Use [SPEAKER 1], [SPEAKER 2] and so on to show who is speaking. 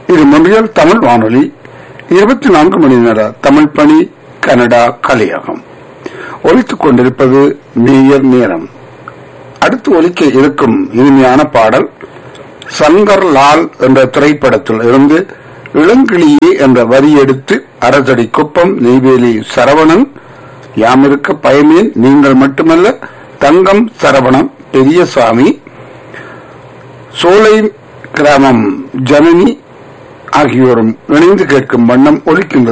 [SPEAKER 1] இது மொழியல் தமிழ் வானொலி இருபத்தி நான்கு மணி நேர தமிழ் பணி கனடா கலையகம் ஒலித்துக் கொண்டிருப்பது மேயர் நேரம் அடுத்து ஒலிக்க இருக்கும் இனிமையான பாடல் சங்கர் லால் என்ற திரைப்படத்தில் இருந்து இளங்கிளியே என்ற வரி எடுத்து அரசடி குப்பம் நெய்வேலி சரவணன் யாமிருக்க பயமேன் நீங்கள் மட்டுமல்ல தங்கம் சரவணம் பெரியசாமி சோலை கிராமம் ஜனனி ஆகியோரும் இணைந்து கேட்கும் வண்ணம் ஒலிக்கின்றது